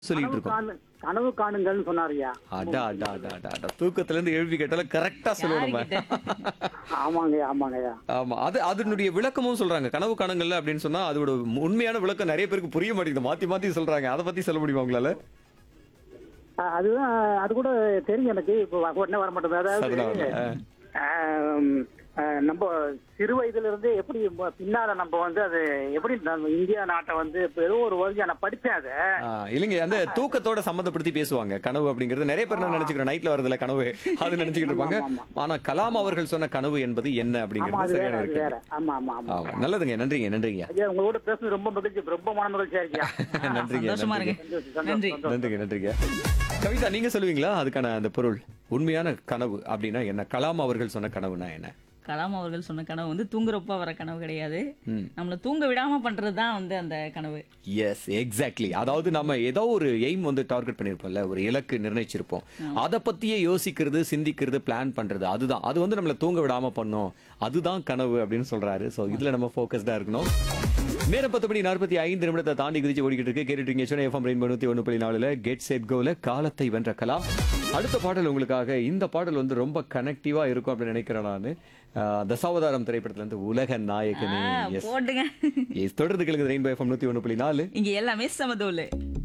சொல்லிட்டு கனவு இருக்கோம் காணு கனவு காணுங்கள்னு சொன்னாருயா அடா அடா அடா அடா அடா தூக்கத்துல இருந்து எழுப்பி கேட்டாலும் கரெக்டா சொல்லுவோம் நம்ம ஆமாங்கய்யா ஆமாங்கய்யா ஆமா அது அதனுடைய விளக்கமும் சொல்றாங்க கனவு காணுங்கள்ல அப்படின்னு சொன்னா அதோட உண்மையான விளக்கம் நிறைய பேருக்கு புரிய மாட்டேங்குது மாத்தி மாத்தி சொல்றாங்க அதை பத்தி சொல்ல முடியுமா உங்களால அஹ் அதுதான் அது கூட தெரியும் எனக்கு இப்போ உடனே வர மாட்டேங்குது அதனால, அதாவது ஆம், அஹ் நம்ம சிறு வயதுல இருந்து எப்படி ம- பின்னால நம்ம வந்து அது எப்படி நம்ம இந்தியா நாட்டை வந்து இப்ப ஏதோ ஒரு வருஷம் நான் படிச்சேன் அதை ஆ, இல்லைங்க அந்த தூக்கத்தோட சம்மந்தப்படுத்தி பேசுவாங்க கனவு அப்படிங்கிறது நிறைய பேர் நான் நினைச்சுக்கிறேன் நைட்ல வரதுல கனவு அது நினைச்சுக்கிட்டு இருப்பாங்க ஆமா, ஆனா கலாம் அவர்கள் சொன்ன கனவு என்பது என்ன ஆமா அப்படிங்கிறது அது வேற சரியான அது இருக்கு வேற ஆமா ஆமா ஆமா ஆமா நல்லதுங்க நன்றிங்க நன்றிங்க ஐயா உங்களோட பேசுறது ரொம்ப மகிழ்ச்சி ரொம்ப மன மகிழ்ச்சியா இருக்கியா நன்றிங்க சந்தோஷமா நன்றிங்க இருக்கு நன்றி நன்றிங்க நன்றிங்க கவிதா நீங்க சொல்லுவீங்களா அதுக்கான அந்த பொருள் உண்மையான கனவு அப்படின்னா என்ன கலாம் அவர்கள் சொன்ன கனவுனா என்ன கலாம் அவர்கள் சொன்ன கனவு வந்து தூங்குறப்ப வர கனவு கிடையாது ம். நம்மள தூங்க விடாம பண்றது தான் வந்து அந்த கனவு எஸ் எக்ஸாக்ட்லி அதாவது நம்ம ஏதோ ஒரு எய்ம் வந்து டார்கெட் பண்ணிருப்போம்ல ஒரு இலக்கு நிர்ணயிச்சிருப்போம் அதை பத்தியே யோசிக்கிறது சிந்திக்கிறது பிளான் பண்றது அதுதான் அது வந்து நம்மள தூங்க விடாம பண்ணும் அதுதான் கனவு அப்படின்னு சொல்றாரு சோ இதுல நம்ம ஃபோக்கஸ்டா இருக்கணும் நேரம் பத்து மணி நாற்பத்தி ஐந்து நிமிடத்தை தாண்டி குதிச்சு ஓடிக்கிட்டு இருக்கு கேட்டுட்டு இருக்கீங்க சொன்ன எஃப்எம் ரெயின்போ நூத்தி ஒன்று புள்ளி நாலுல கெட் செட் கோல காலத்தை வென்ற கலாம் அடுத்த பாடல் உங்களுக்காக இந்த பாடல் வந்து ரொம்ப கனெக்டிவா இருக்கும் அப்படின்னு நினைக்கிறேன் நான் தசாவதாரம் திரைப்படத்துல இருந்து உலக நாயகனே ஆ, எஸ் போட்டுங்க எஸ் தொடர்ந்து கேளுங்க ரெயின்போ எஃப்எம் நூத்தி ஒன்று புள்ளி நாலு இங்க எல்லாமே சமதோலு